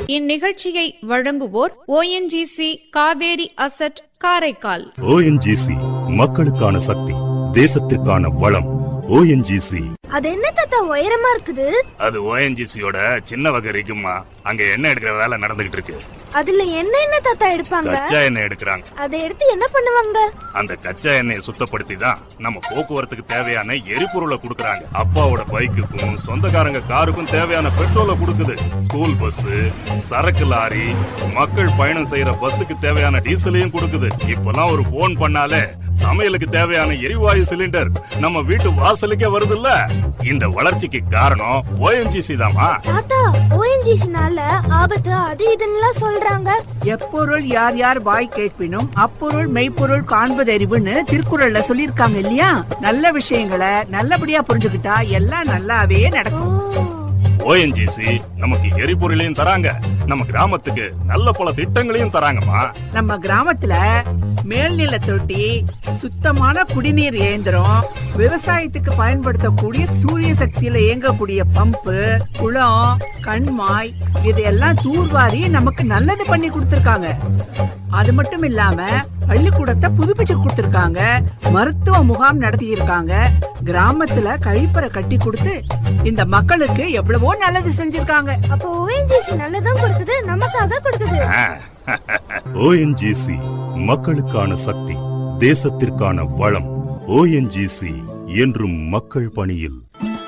இந்நிகழ்ச்சியை வழங்குவோர் ONGC Kaveri asset Karaikal ONGC மக்களுக்கான சக்தி தேசத்திற்கான வளம் ஓஎன்ஜிசி அது என்ன தாத்தா உயரமா இருக்குது அது ஓஎன்ஜிசியோட சின்ன வகை இருக்குமா அங்க எண்ணெய் எடுக்கிற வேலை நடந்துகிட்டு இருக்கு அதுல என்ன என்ன தாத்தா எடுப்பாங்க கச்சா எண்ணெய் எடுக்கிறாங்க அதை எடுத்து என்ன பண்ணுவாங்க அந்த கச்சா எண்ணெயை சுத்தப்படுத்தி தான் நம்ம போக்குவரத்துக்கு தேவையான எரிபொருளை கொடுக்கறாங்க அப்பாவோட பைக்குக்கும் சொந்தக்காரங்க காருக்கும் தேவையான பெட்ரோலை கொடுக்குது ஸ்கூல் பஸ் சரக்கு லாரி மக்கள் பயணம் செய்யற பஸ்ஸுக்கு தேவையான டீசலையும் கொடுக்குது இப்பெல்லாம் ஒரு போன் பண்ணாலே சமையலுக்கு தேவையான எரிவாயு சிலிண்டர் நம்ம வீட்டு வாசலுக்கே வருதுல்ல இந்த வளர்ச்சிக்கு காரணம் ஓஎன்ஜிசி தாமா தாத்தா ஓஎன்ஜிசினால ஆபத்து அது இதுன்னுலாம் சொல்றாங்க எப்பொருள் யார் யார் வாய் கேட்பினும் அப்பொருள் மெய்ப்பொருள் காண்பதறிவுன்னு திருக்குறள்ல சொல்லிருக்காங்க இல்லையா நல்ல விஷயங்களை நல்லபடியா புரிஞ்சுக்கிட்டா எல்லாம் நல்லாவே ஓ நடக்கும் ஓஎன்ஜிசி நமக்கு எரிபொருளையும் தராங்க நம்ம கிராமத்துக்கு நல்ல பல திட்டங்களையும் தராங்கம்மா நம்ம கிராமத்துல மேல்நில தொட்டி சுத்தமான குடிநீர் இயந்திரம் விவசாயத்துக்கு பயன்படுத்தக்கூடிய சூரிய சக்தியில இயங்கக்கூடிய பம்பு குளம் கண்மாய் இதையெல்லாம் தூர்வாரி நமக்கு நல்லது பண்ணி கொடுத்திருக்காங்க அது மட்டும் இல்லாம பள்ளிக்கூடத்தை புதுப்பிச்சு கொடுத்திருக்காங்க மருத்துவ முகாம் நடத்தி இருக்காங்க கிராமத்துல கழிப்பறை கட்டி கொடுத்து இந்த மக்களுக்கு எவ்வளவோ நல்லது செஞ்சிருக்காங்க அப்போ ஓஎன்ஜிசி நல்லதும் கொடுக்குது நமக்காக கொடுக்குது ஓஎன்ஜிசி மக்களுக்கான சக்தி தேசத்திற்கான வளம் ஓஎன்ஜிசி என்றும் மக்கள் பணியில்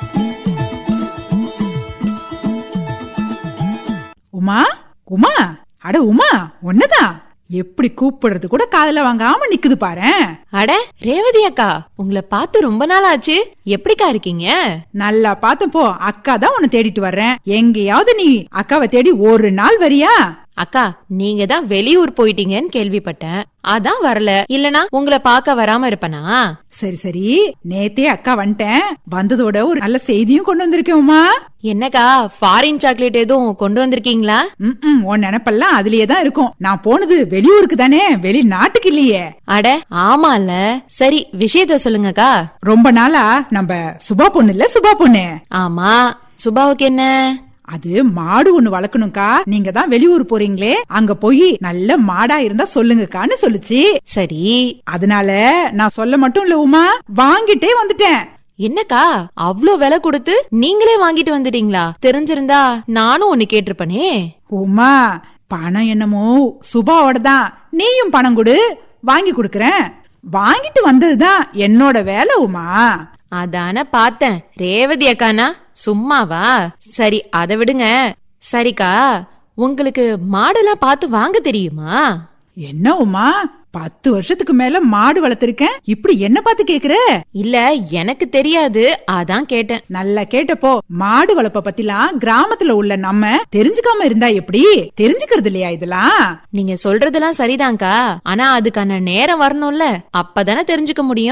உமா உமா அட உமா ஒன்னதான் எப்படி கூப்பிடுறது கூட காதுல வாங்காம நிக்குது பாரேன் அட ரேவதி அக்கா உங்களை பார்த்து ரொம்ப நாள் ஆச்சு எப்படிக்கா இருக்கீங்க நல்லா பார்த்த போ அக்கா தான் உன்னை தேடிட்டு வர்றேன் எங்கேயாவது நீ அக்காவை தேடி ஒரு நாள் வரியா அக்கா நீங்க தான் வெளியூர் போயிட்டீங்கன்னு கேள்விப்பட்டேன் அதான் வரல இல்லனா உங்களை பார்க்க வராம இருப்பனா சரி சரி நேத்தே அக்கா வந்துட்டேன் வந்ததோட ஒரு நல்ல செய்தியும் கொண்டு வந்திருக்கேன் உமா என்னக்கா ஃபாரின் சாக்லேட் எதுவும் கொண்டு வந்திருக்கீங்களா ம் உன் நினைப்பெல்லாம் அதுலயே தான் இருக்கும் நான் போனது வெளியூருக்கு தானே வெளிநாட்டுக்கு இல்லையே அட ஆமால சரி விஷயத்த சொல்லுங்கக்கா ரொம்ப நாளா நம்ம சுபா பொண்ணு இல்ல சுபா பொண்ணு ஆமா சுபாவுக்கு என்ன அது மாடு ஒண்ணு வளர்க்கணும்க்கா நீங்க தான் வெளியூர் போறீங்களே அங்க போய் நல்ல மாடா இருந்தா சொல்லுங்கக்கான்னு சொல்லுச்சு சரி அதனால நான் சொல்ல மட்டும் இல்ல உமா வாங்கிட்டே வந்துட்டேன் என்னக்கா அவ்ளோ விலை கொடுத்து நீங்களே வாங்கிட்டு வந்துட்டீங்களா தெரிஞ்சிருந்தா நானும் ஒன்னு கேட்டிருப்பனே உமா பணம் என்னமோ சுபாவோட தான் நீயும் பணம் கொடு வாங்கி கொடுக்கறேன் வாங்கிட்டு வந்ததுதான் என்னோட வேலை உமா அதான பார்த்தேன் ரேவதி அக்கானா சும்மாவா சரி அத விடுங்க சரிக்கா உங்களுக்கு மாடெல்லாம் பார்த்து வாங்க தெரியுமா என்ன உமா பத்து வருஷத்துக்கு மேல மாடு வளர்த்திருக்கேன் இப்படி என்ன பார்த்து கேக்குற இல்ல எனக்கு தெரியாது அதான் கேட்டேன் நல்லா கேட்டப்போ மாடு வளர்ப்ப பத்திலாம் கிராமத்துல உள்ள நம்ம தெரிஞ்சுக்காம இருந்தா எப்படி தெரிஞ்சுக்கிறது இல்லையா இதெல்லாம் நீங்க சொல்றதெல்லாம் சரிதான்க்கா ஆனா அதுக்கான நேரம் வரணும்ல அப்பதானே தெரிஞ்சுக்க முடியும்